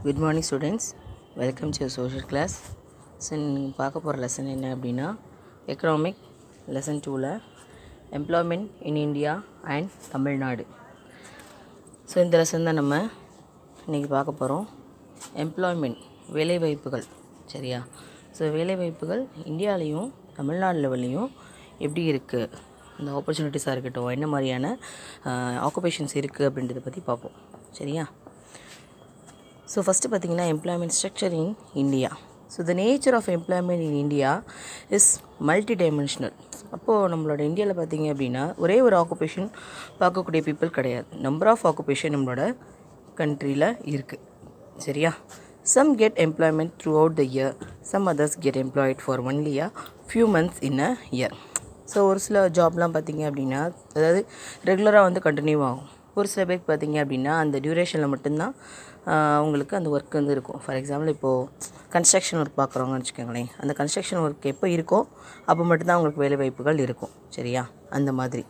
Good morning students welcome to social class so நீங்கள் பார்க்க போகிற லெசன் என்ன அப்படின்னா எக்கனாமிக் லெசன் டூவில் employment in India and Tamil Nadu so இந்த லெசன் தான் நம்ம இன்றைக்கி பார்க்க போகிறோம் எம்ப்ளாய்மெண்ட் வேலைவாய்ப்புகள் சரியா ஸோ வேலைவாய்ப்புகள் இந்தியாவிலையும் தமிழ்நாடு லெவல்லையும் எப்படி இருக்குது இந்த ஆப்பர்ச்சுனிட்டிஸாக இருக்கட்டும் என்ன மாதிரியான ஆக்குபேஷன்ஸ் இருக்குது அப்படின்றத பற்றி பார்ப்போம் சரியா ஸோ ஃபஸ்ட்டு பார்த்தீங்கன்னா employment structure in India so the nature of employment in India is multi dimensional அப்போது நம்மளோட இந்தியாவில் பார்த்தீங்க அப்படின்னா ஒரே ஒரு ஆக்குபேஷன் பார்க்கக்கூடிய பீப்புள் கிடையாது நம்பர் ஆஃப் ஆக்குபேஷன் நம்மளோட கண்ட்ரியில் இருக்குது சரியா some get employment throughout the year some others get employed for only a few months in a year so ஒரு சில ஜாப்லாம் பார்த்தீங்க அப்படின்னா அதாவது ரெகுலராக வந்து கண்டினியூ ஆகும் ஒரு சில பேருக்கு பார்த்தீங்க அப்படின்னா அந்த டியூரேஷனில் மட்டும்தான் அவங்களுக்கு அந்த ஒர்க் வந்து இருக்கும் ஃபார் எக்ஸாம்பிள் இப்போது கன்ஸ்ட்ரக்ஷன் ஒர்க் பார்க்குறவங்கன்னு வச்சுக்கோங்களேன் அந்த கன்ஸ்ட்ரக்ஷன் ஒர்க் எப்போ இருக்கோ அப்போ மட்டும்தான் அவங்களுக்கு வேலை வாய்ப்புகள் இருக்கும் சரியா அந்த மாதிரி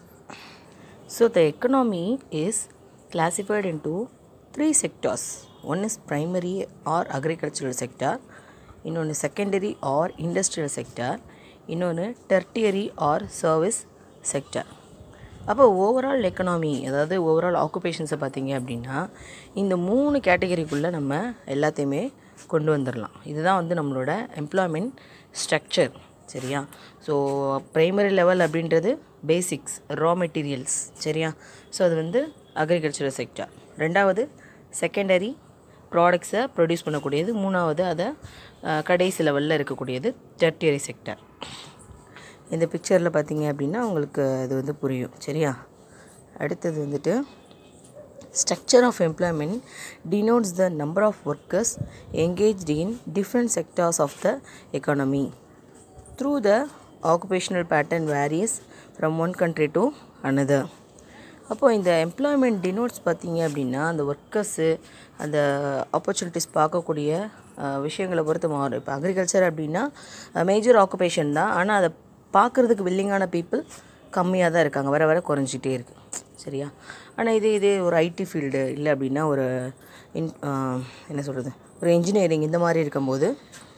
so the economy is classified into three sectors one is primary or agricultural sector இன்னொன்று செகண்டரி ஆர் இண்டஸ்ட்ரியல் செக்டார் இன்னொன்று டெர்டியரி ஆர் சர்வீஸ் செக்டார் அப்போ ஓவரால் எக்கனாமி அதாவது ஓவரால் ஆக்குபேஷன்ஸை பார்த்தீங்க அப்படின்னா இந்த மூணு கேட்டகரிக்குள்ளே நம்ம எல்லாத்தையுமே கொண்டு வந்துடலாம் இதுதான் வந்து நம்மளோட எம்ப்ளாய்மெண்ட் ஸ்ட்ரக்சர் சரியா ஸோ ப்ரைமரி லெவல் அப்படின்றது பேசிக்ஸ் ரா மெட்டீரியல்ஸ் சரியா ஸோ அது வந்து அக்ரிகல்ச்சரல் செக்டார் ரெண்டாவது செகண்டரி ப்ராடக்ட்ஸை ப்ரொடியூஸ் பண்ணக்கூடியது மூணாவது அதை கடைசி லெவலில் இருக்கக்கூடியது டெர்டியரி செக்டார் இந்த பிக்சரில் பார்த்தீங்க அப்படின்னா உங்களுக்கு அது வந்து புரியும் சரியா அடுத்தது வந்துட்டு structure of employment denotes the number of workers engaged in different sectors of the economy through the occupational pattern varies from one country to another அப்போது இந்த எம்ப்ளாய்மெண்ட் டினோட்ஸ் பார்த்தீங்க அப்படின்னா அந்த ஒர்க்கர்ஸு அந்த ஆப்பர்ச்சுனிட்டிஸ் பார்க்கக்கூடிய விஷயங்களை பொறுத்து மாறும் இப்போ அக்ரிகல்ச்சர் அப்படின்னா மேஜர் ஆக்குபேஷன் தான் ஆனால் அதை பார்க்குறதுக்கு வில்லிங்கான பீப்புள் கம்மியாக தான் இருக்காங்க வர வர குறைஞ்சிட்டே இருக்குது சரியா ஆனால் இதே இதே ஒரு ஐடி ஃபீல்டு இல்லை அப்படின்னா ஒரு இன் என்ன சொல்கிறது ஒரு இன்ஜினியரிங் இந்த மாதிரி இருக்கும்போது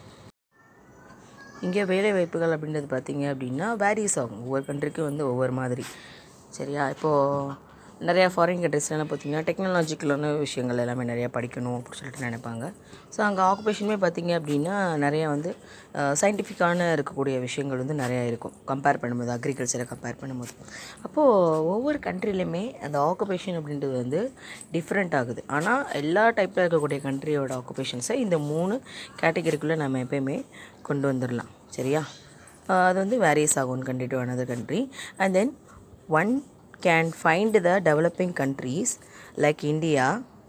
இங்கே வேலை வாய்ப்புகள் அப்படின்றது பார்த்தீங்க அப்படின்னா வேரியஸ் ஆகும் ஒவ்வொரு கண்ட்ரிக்கும் வந்து ஒவ்வொரு மாதிரி சரியா இப்போது நிறையா ஃபாரின் கண்ட்ரிஸ்லாம் பார்த்தீங்கன்னா டெக்னாலஜிக்கலான விஷயங்கள் எல்லாமே நிறையா படிக்கணும் அப்படின்னு சொல்லிட்டு நினைப்பாங்க ஸோ அங்கே ஆக்குபேஷனுமே பார்த்தீங்க அப்படின்னா நிறையா வந்து சயின்டிஃபிக்கான இருக்கக்கூடிய விஷயங்கள் வந்து நிறையா இருக்கும் கம்பேர் பண்ணும்போது அக்ரிகல்ச்சரை கம்பேர் பண்ணும்போது அப்போது ஒவ்வொரு கண்ட்ரிலையுமே அந்த ஆக்குபேஷன் அப்படின்றது வந்து டிஃப்ரெண்ட் ஆகுது ஆனால் எல்லா டைப்பில் இருக்கக்கூடிய கண்ட்ரியோட ஆக்குபேஷன்ஸை இந்த மூணு கேட்டகரிக்குள்ளே நம்ம எப்பயுமே கொண்டு வந்துடலாம் சரியா அது வந்து வேரியஸ் ஆகும் one country to another country and then one can find the developing countries like India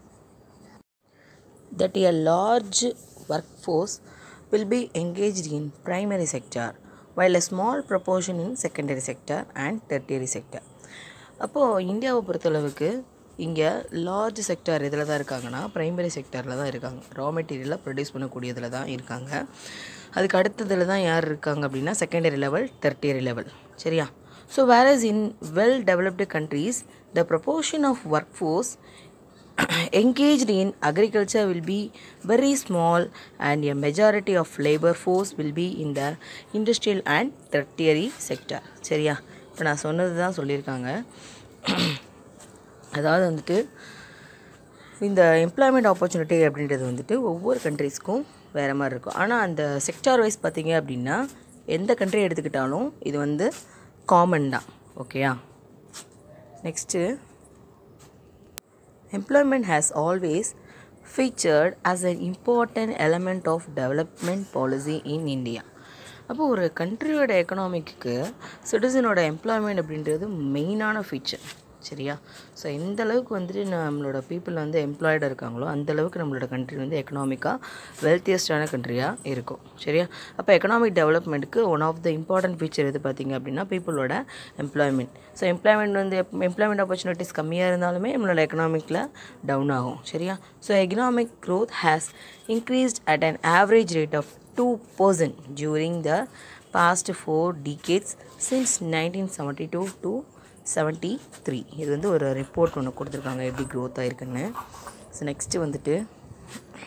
that a large workforce will be engaged in primary sector while a small proportion in secondary sector and tertiary sector அப்போது இந்தியாவை பொறுத்தளவுக்கு இங்கே large sector இதில் தான் இருக்காங்கன்னா primary செக்டாரில் தான் இருக்காங்க ரா மெட்டீரியலாக ப்ரொடியூஸ் பண்ணக்கூடியதில் தான் இருக்காங்க அதுக்கு அடுத்ததில் தான் யார் இருக்காங்க அப்படின்னா செகண்டரி லெவல் டெர்டியரி லெவல் சரியா So, whereas in well developed countries, the proportion of workforce engaged in agriculture will be very small and a majority of labor force will be in the industrial and tertiary sector சரியா இப்போ நான் சொன்னது தான் சொல்லியிருக்காங்க அதாவது வந்துட்டு இந்த employment opportunity அப்படின்றது வந்துட்டு ஒவ்வொரு கண்ட்ரீஸ்க்கும் வேறு மாதிரி இருக்கும் ஆனால் அந்த செக்டார் வைஸ் பார்த்தீங்க அப்படின்னா எந்த கண்ட்ரி எடுத்துக்கிட்டாலும் இது வந்து காமன் தான் ஓகேயா next employment has always featured as an important element of development policy in India அப்போ ஒரு கண்ட்ரியோட எக்கனாமிக்கு சிட்டிசனோட எம்ப்ளாய்மெண்ட் அப்படின்றது மெயினான ஃபீச்சர் சரியா ஸோ எந்த அளவுக்கு வந்துட்டு நம்மளோட பீப்புள் வந்து எம்ப்ளாய்டாக இருக்காங்களோ அந்த அளவுக்கு நம்மளோட கண்ட்ரி வந்து எக்கனாமிக்காக வெல்த்தியஸ்டான கண்ட்ரியாக இருக்கும் சரியா அப்போ எக்கனாமிக் டெவலப்மெண்ட்டுக்கு one of the important feature எது பார்த்திங்க அப்படின்னா பீப்புளோட எம்ப்ளாய்மெண்ட் ஸோ எம்ப்ளாய்மெண்ட் வந்து எம்ப்ளாய்மெண்ட் ஆப்பர்ச்சுனிட்டிஸ் கம்மியாக இருந்தாலுமே நம்மளோட எக்கனாமிக்கில் டவுன் ஆகும் சரியா so economic growth has increased at an average rate of two percent during the past four decades since nineteen seventy two to seventy three இது வந்து ஒரு ரிப்போர்ட் ஒன்று கொடுத்துருக்காங்க எப்படி க்ரோத் ஆகிருக்குன்னு ஸோ நெக்ஸ்ட்டு வந்துட்டு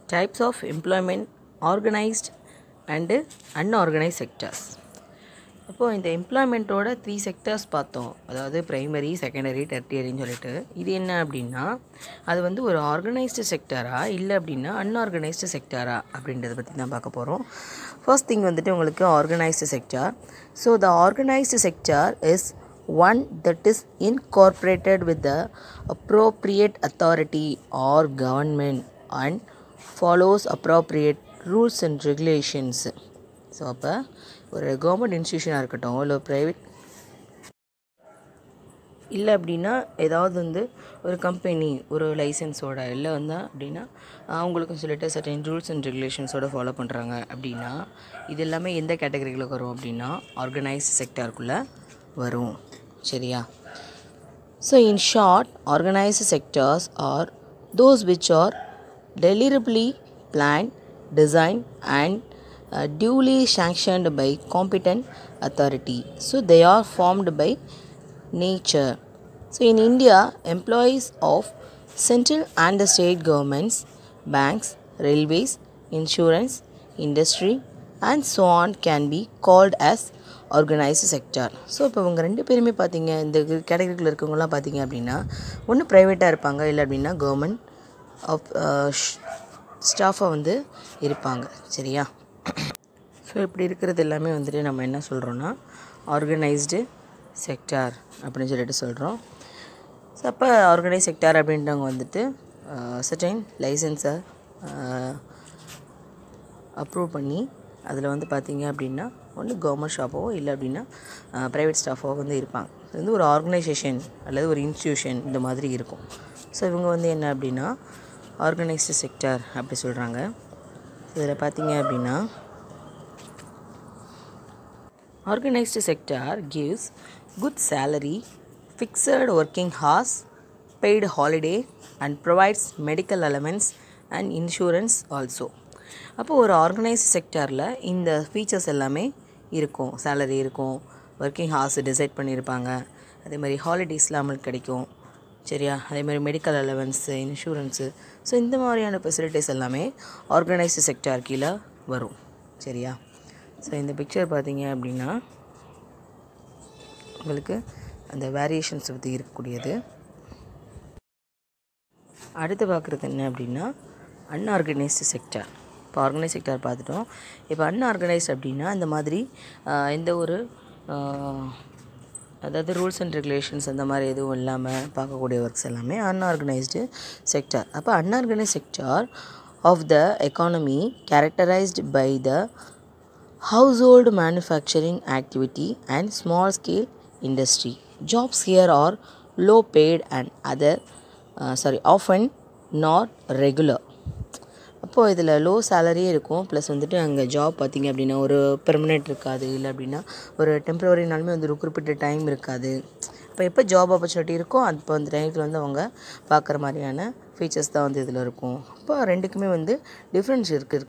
types of employment organised and unorganised sectors அப்போது இந்த எம்ப்ளாய்மெண்ட்டோட த்ரீ செக்டர்ஸ் பார்த்தோம் அதாவது ப்ரைமரி செகண்டரி டெர்டியரின்னு சொல்லிட்டு இது என்ன அப்படின்னா அது வந்து ஒரு ஆர்கனைஸ்டு செக்டாரா இல்லை அப்படின்னா அன்ஆர்கனைஸ்டு செக்டாரா அப்படின்றத பற்றி தான் பார்க்க போகிறோம் ஃபர்ஸ்ட் திங் வந்துட்டு உங்களுக்கு organised sector so the organised sector is one that is incorporated with the appropriate authority or government and follows appropriate rules and regulations so அப்போ ஒரு கவர்மெண்ட் இன்ஸ்டியூஷனாக இருக்கட்டும் இல்லை ப்ரைவேட் இல்லை அப்படின்னா ஏதாவது வந்து ஒரு கம்பெனி ஒரு லைசன்ஸோட இல்லை வந்து அப்படின்னா அவங்களுக்கும் சொல்லிட்டு சர்டன் ரூல்ஸ் அண்ட் ரெகுலேஷன்ஸோட ஃபாலோ பண்ணுறாங்க அப்படின்னா இது எல்லாமே எந்த கேட்டகரியில் வரும் அப்படின்னா ஆர்கனைஸ்ட் செக்டாருக்குள்ளே வரும் சரியா so in short organised sectors are those which are deliberately planned, designed and uh, duly sanctioned by competent authority. So they are formed by nature. So in India, employees of central and the state governments, banks, railways, insurance, industry and so on can be called as organised sector so இப்போ இவங்க ரெண்டு பேருமே பார்த்தீங்க இந்த கேட்டகரியில் இருக்கவங்களாம் பார்த்தீங்க அப்படின்னா ஒன்று ப்ரைவேட்டாக இருப்பாங்க இல்லை அப்படின்னா கவர்மெண்ட் ஆஃப் ஸ்டாஃபாக வந்து இருப்பாங்க சரியா ஸோ இப்படி இருக்கிறது எல்லாமே வந்துட்டு நம்ம என்ன சொல்கிறோன்னா ஆர்கனைஸ்டு செக்டார் அப்படின்னு சொல்லிட்டு சொல்கிறோம் ஸோ அப்போ ஆர்கனைஸ் செக்டார் அப்படின்றவங்க வந்துட்டு சர்டைன் லைசன்ஸை அப்ரூவ் பண்ணி அதில் வந்து பார்த்தீங்க அப்படின்னா ஒன்று கவர்மெண்ட் ஷாப்போ இல்லை அப்படின்னா ப்ரைவேட் ஸ்டாஃபோ வந்து இருப்பாங்க இது வந்து ஒரு ஆர்கனைசேஷன் அல்லது ஒரு இன்ஸ்டியூஷன் இந்த மாதிரி இருக்கும் ஸோ இவங்க வந்து என்ன அப்படின்னா ஆர்கனைஸ்டு செக்டார் அப்படி சொல்கிறாங்க இதில் பார்த்தீங்க அப்படின்னா organised sector gives good salary fixed working hours paid holiday and provides medical allowance and insurance also அப்போ ஒரு ஆர்கனைஸ்டு செக்டாரில் இந்த ஃபீச்சர்ஸ் எல்லாமே இருக்கும் சேலரி இருக்கும் ஒர்க்கிங் ஹார்ஸ் டிசைட் பண்ணியிருப்பாங்க அதே மாதிரி ஹாலிடேஸ்லாம் நம்மளுக்கு கிடைக்கும் சரியா அதே மாதிரி மெடிக்கல் அலவன்ஸு இன்சூரன்ஸு ஸோ இந்த மாதிரியான ஃபெசிலிட்டிஸ் எல்லாமே ஆர்கனைஸ்டு செக்டார் கீழே வரும் சரியா ஸோ இந்த பிக்சர் பார்த்தீங்க அப்படின்னா உங்களுக்கு அந்த வேரியேஷன்ஸ் பற்றி இருக்கக்கூடியது அடுத்து பார்க்குறது என்ன அப்படின்னா அன்ஆர்கனைஸ்டு செக்டார் இப்போ ஆர்கனைஸ் செக்டார் பார்த்துட்டோம் இப்போ அன்ஆர்கனைஸ்ட் அப்படின்னா இந்த மாதிரி எந்த ஒரு அதாவது ரூல்ஸ் அண்ட் ரெகுலேஷன்ஸ் அந்த மாதிரி எதுவும் இல்லாமல் பார்க்கக்கூடிய ஒர்க்ஸ் எல்லாமே அன்ஆர்கனைஸ்டு செக்டார் அப்போ unorganise sector of the economy characterised by the household manufacturing activity and small scale industry jobs here are low paid and other uh, sorry often not regular அப்போது இதில் low சேலரியே இருக்கும் plus வந்துட்டு அங்கே job பார்த்திங்க அப்படின்னா ஒரு permanent இருக்காது இல்லை அப்படின்னா ஒரு டெம்ப்ரவரினாலுமே வந்து ஒரு குறிப்பிட்ட டைம் இருக்காது இப்போ எப்போ ஜாப் ஆப்பர்ச்சுனிட்டி இருக்கோ அப்போ அந்த டைத்தில் வந்து அவங்க பார்க்குற மாதிரியான ஃபீச்சர்ஸ் தான் வந்து இதில் இருக்கும் அப்போ ரெண்டுக்குமே வந்து டிஃப்ரென்ஸ் இருக்குது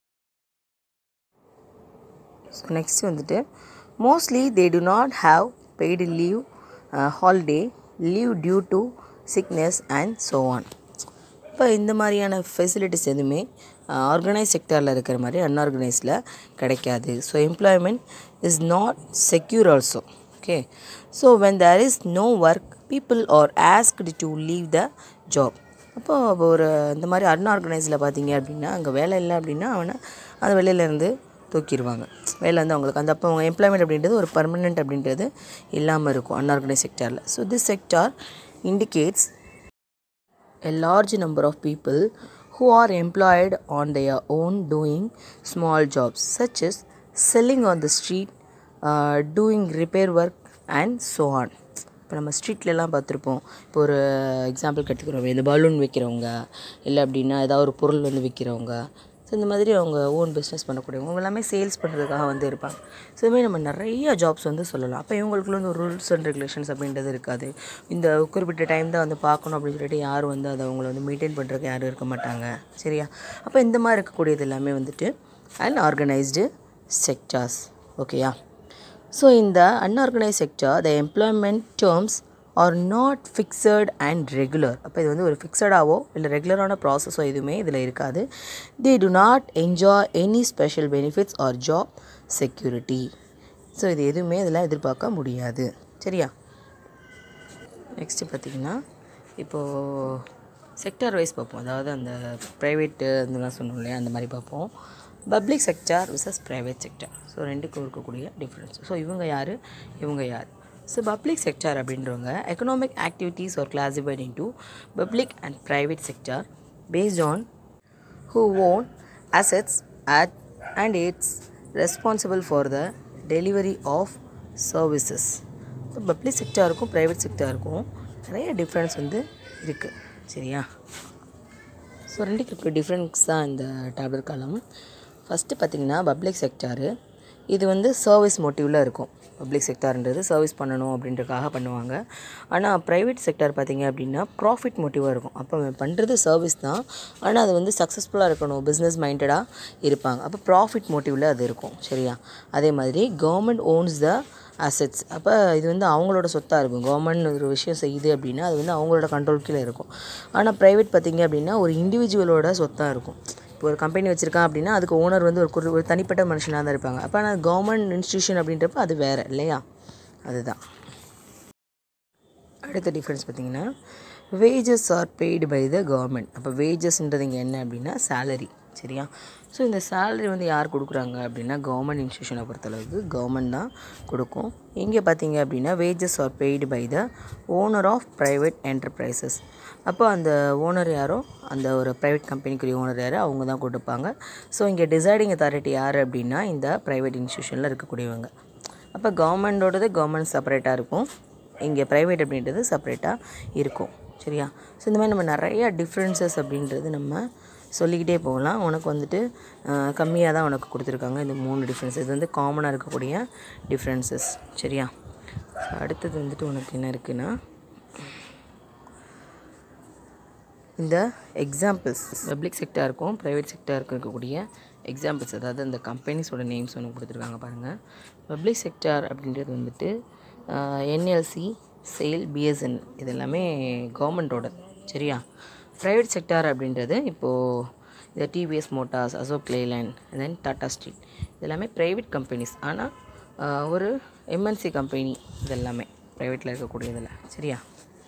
ஸோ நெக்ஸ்ட் வந்துட்டு mostly they do not have paid leave holiday leave due to sickness and so on இப்போ இந்த மாதிரியான ஃபெசிலிட்டிஸ் எதுவுமே ஆர்கனைஸ் செக்டரில் இருக்கிற மாதிரி அன்ஆர்கனைஸில் கிடைக்காது so employment is not secure also okay so when there is no work people are asked to leave the job அப்போது ஒரு இந்த மாதிரி அன்ஆர்கனைஸில் பார்த்தீங்க அப்படின்னா அங்கே வேலை இல்லை அப்படின்னா அவனை அந்த வெளியிலேருந்து தூக்கிடுவாங்க வேலை வந்து அவங்களுக்கு அந்த அப்போ அவங்க எம்ப்ளாய்மெண்ட் அப்படின்றது ஒரு பர்மனெண்ட் அப்படின்றது இல்லாமல் இருக்கும் அன்ஆர்கனைஸ் செக்டாரில் so this sector indicates a large number of people who are employed on their own doing small jobs such as selling on the street uh, doing repair work and so on இப்போ நம்ம ஸ்ட்ரீட்லலாம் பார்த்துருப்போம் இப்போ ஒரு example கற்றுக்குறவங்க இந்த balloon விற்கிறவங்க இல்லை அப்படின்னா ஏதாவது ஒரு பொருள் வந்து விற்கிறவங்க ஸோ இந்த மாதிரி அவங்க ஓன் பிஸ்னஸ் பண்ணக்கூடியவங்க அவங்க எல்லாமே சேல்ஸ் பண்ணுறதுக்காக வந்து இருப்பாங்க ஸோ இதுமாதிரி நம்ம நிறைய ஜாப்ஸ் வந்து சொல்லலாம் அப்போ இவங்களுக்குள்ள வந்து ஒரு ரூல்ஸ் அண்ட் ரெகுலேஷன்ஸ் அப்படின்றது இருக்காது இந்த குறிப்பிட்ட டைம் தான் வந்து பார்க்கணும் அப்படின்னு சொல்லிட்டு யாரும் வந்து அதை அவங்கள வந்து மெயின்டைன் பண்ணுறதுக்கு யாரும் இருக்க மாட்டாங்க சரியா அப்போ இந்த மாதிரி இருக்கக்கூடியது எல்லாமே வந்துட்டு அண்ட் ஆர்கனைஸ்டு செக்டார்ஸ் ஓகேயா ஸோ இந்த unorganise sector the employment terms are not fixed and regular அப்போ இது வந்து ஒரு ஃபிக்ஸடாவோ இல்லை ரெகுலரான ப்ராசஸோ எதுவுமே இதில் இருக்காது they do not enjoy any special benefits or job security so இது எதுவுமே இதில் எதிர்பார்க்க முடியாது சரியா நெக்ஸ்ட்டு பார்த்திங்கன்னா இப்போது செக்டார் வைஸ் பார்ப்போம் அதாவது அந்த ப்ரைவேட்டு இதெல்லாம் சொன்னோம் இல்லையா அந்த மாதிரி பார்ப்போம் public sector versus private sector so ரெண்டுக்கும் இருக்கக்கூடிய டிஃப்ரென்ஸ் ஸோ இவங்க யார் இவங்க யார் ஸோ பப்ளிக் செக்டார் அப்படின்றவங்க economic activities are classified in to public and private sector based on who own assets at and it's responsible for the delivery of services so public செக்டாருக்கும் private செக்டாருக்கும் நிறைய difference வந்து இருக்குது சரியா so ரெண்டுக்கு இருக்கிற difference தான் இந்த டேப்லெட் காலம் ஃபஸ்ட்டு பார்த்திங்கன்னா பப்ளிக் செக்டாரு இது வந்து சர்வீஸ் மோட்டிவில் இருக்கும் பப்ளிக் செக்டார்ன்றது சர்வீஸ் பண்ணணும் அப்படின்றக்காக பண்ணுவாங்க ஆனால் ப்ரைவேட் செக்டார் பார்த்திங்க அப்படின்னா ப்ராஃபிட் மோட்டிவாக இருக்கும் அப்போ அவன் பண்ணுறது சர்வீஸ் தான் ஆனால் அது வந்து சக்ஸஸ்ஃபுல்லாக இருக்கணும் பிஸ்னஸ் மைண்டடாக இருப்பாங்க அப்போ ப்ராஃபிட் மோட்டிவில் அது இருக்கும் சரியா அதே மாதிரி கவர்மெண்ட் ஓன்ஸ் த அசெட்ஸ் அப்போ இது வந்து அவங்களோட சொத்தாக இருக்கும் கவர்மெண்ட் ஒரு விஷயம் செய்யுது அப்படின்னா அது வந்து அவங்களோட கண்ட்ரோல் கீழே இருக்கும் ஆனால் ப்ரைவேட் பார்த்திங்க அப்படின்னா ஒரு இண்டிவிஜுவலோட சொத்தாக இருக்கும் இப்போ ஒரு கம்பெனி வச்சுருக்கான் அப்படின்னா அதுக்கு ஓனர் வந்து ஒரு குறி- ஒரு தனிப்பட்ட மனுஷனாக தான் இருப்பாங்க அப்போ ஆனால் கவர்மெண்ட் இன்ஸ்டியூஷன் அப்படின்றப்ப அது வேறு இல்லையா அதுதான் அடுத்த டிஃப்ரென்ஸ் பார்த்தீங்கன்னா wages are paid by the government அப்போ வேஜஸ்ன்றது இங்கே என்ன அப்படின்னா salary சரியா ஸோ இந்த salary வந்து யார் கொடுக்குறாங்க அப்படின்னா கவர்மெண்ட் இன்ஸ்டியூஷனை பொறுத்தளவுக்கு கவர்மெண்ட் தான் கொடுக்கும் இங்கே பார்த்தீங்க அப்படின்னா wages are paid by the owner of private enterprises அப்போ அந்த ஓனர் யாரோ அந்த ஒரு ப்ரைவேட் கம்பெனிக்குரிய ஓனர் யாரோ அவங்க தான் கொடுப்பாங்க ஸோ இங்கே டிசைடிங் அத்தாரிட்டி யார் அப்படின்னா இந்த ப்ரைவேட் இன்ஸ்டியூஷனில் இருக்கக்கூடியவங்க அப்போ கவர்மெண்டோடது கவர்மெண்ட் செப்பரேட்டாக இருக்கும் இங்கே ப்ரைவேட் அப்படின்றது செப்பரேட்டாக இருக்கும் சரியா ஸோ இந்த மாதிரி நம்ம நிறைய டிஃப்ரென்சஸ் அப்படின்றது நம்ம சொல்லிக்கிட்டே போகலாம் உனக்கு வந்துட்டு கம்மியாக தான் உனக்கு கொடுத்துருக்காங்க இந்த மூணு டிஃப்ரென்ஸ் இது வந்து காமனாக இருக்கக்கூடிய டிஃப்ரென்சஸ் சரியா So, அடுத்தது வந்துட்டு உனக்கு என்ன இருக்குன்னா இந்த எக்ஸாம்பிள்ஸ் பப்ளிக் செக்டாருக்கும் ப்ரைவேட் செக்டாருக்கும் இருக்கக்கூடிய எக்ஸாம்பிள்ஸ் அதாவது அந்த கம்பெனிஸோட நேம்ஸ் ஒன்று கொடுத்துருக்காங்க பாருங்கள் பப்ளிக் செக்டார் அப்படின்றது வந்துட்டு என்எல்சி செயில் பிஎஸ்என் இது எல்லாமே கவர்மெண்ட்டோட சரியா ப்ரைவேட் செக்டார் அப்படின்றது இப்போது இந்த TVS Motors Ashok Leyland then Tata Steel இது எல்லாமே ப்ரைவேட் கம்பெனிஸ் ஆனால் ஒரு எம்என்சி கம்பெனி இது எல்லாமே ப்ரைவேட்டில் இருக்கக்கூடியதில் சரியா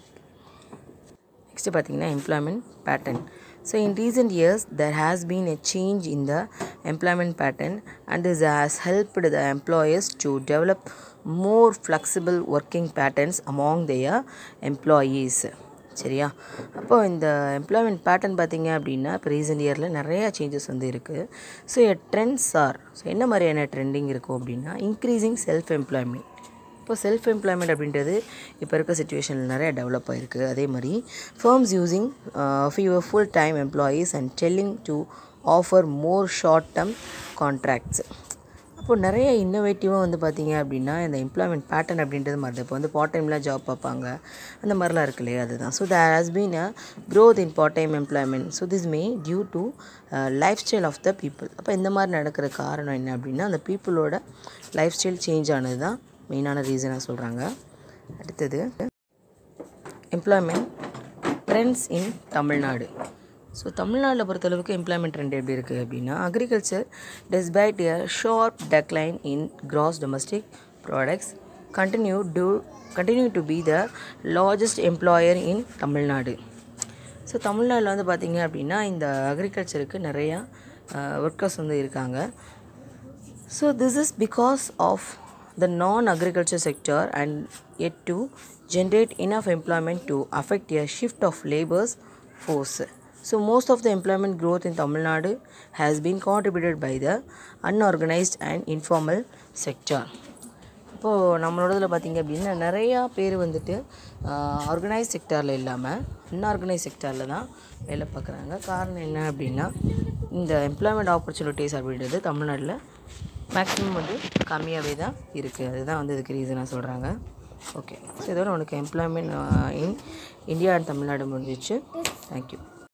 நெக்ஸ்ட்டு பார்த்தீங்கன்னா employment pattern so in recent years there has been a change in the employment pattern and this has helped the employers to develop more flexible working patterns among their employees சரியா அப்போ இந்த employment pattern பார்த்தீங்க அப்படின்னா இப்போ recent இயரில் நிறையா changes வந்து இருக்குது ஸோ ட்ரெண்ட்ஸ் ஆர் ஸோ என்ன மாதிரியான ட்ரெண்டிங் இருக்கும் அப்படின்னா இன்க்ரீசிங் செல்ஃப் எம்ப்ளாய்மெண்ட் இப்போ செல்ஃப் எம்ப்ளாய்மெண்ட் அப்படின்றது இப்போ இருக்க சுச்சுவேஷனில் நிறைய டெவலப் ஆகிருக்கு அதே மாதிரி firms using few full time employees and telling to offer more short term contracts அப்போ நிறைய இன்னோவேட்டிவாக வந்து பார்த்தீங்க அப்படின்னா இந்த எம்ப்ளாய்மெண்ட் பேட்டர்ன் அப்படின்றது மாதிரி இப்போ வந்து பார்ட் டைமில் ஜாப் பார்ப்பாங்க அந்த மாதிரிலாம் இருக்கு இல்லையா அதுதான் so there has been a growth in part time employment so this may due to life style of the people அப்போ இந்த மாதிரி நடக்கிற காரணம் என்ன அப்படின்னா அந்த பீப்புளோட லைஃப் ஸ்டைல் சேஞ்ச் ஆனது தான் மெயினான ரீசனாக சொல்கிறாங்க அடுத்தது employment trends in Tamil Nadu so தமிழ்நாட்டில் பொறுத்தளவுக்கு எம்ப்ளாய்மெண்ட் ட்ரெண்ட் எப்படி இருக்குது அப்படின்னா agriculture despite a sharp decline in gross domestic products continue do continue to be the largest employer in Tamil Nadu so தமிழ்நாட்டில் வந்து பார்த்திங்க அப்படின்னா இந்த அக்ரிகல்ச்சருக்கு நிறையா ஒர்க்கர்ஸ் வந்து இருக்காங்க So this is because of the non-agriculture sector and yet to generate enough employment to affect a shift of labor's force. So most of the employment growth in Tamil Nadu has been contributed by the unorganized and informal sector. இப்போது நம்மளோட இதில் பார்த்தீங்க அப்படின்னா நிறையா பேர் வந்துட்டு organise செக்டாரில் இல்லாமல் அன்ஆர்கனைஸ் செக்டாரில் தான் வேலை பார்க்குறாங்க காரணம் என்ன அப்படின்னா இந்த எம்ப்ளாய்மெண்ட் ஆப்பர்ச்சுனிட்டிஸ் அப்படின்றது தமிழ்நாட்டில் மேக்ஸிமம் வந்து கம்மியாகவே தான் இருக்குது அதுதான் வந்து இதுக்கு ரீசனாக சொல்கிறாங்க ஓகே ஸோ இதோட உனக்கு employment in India and Tamil Nadu முடிஞ்சிச்சு தேங்க்யூ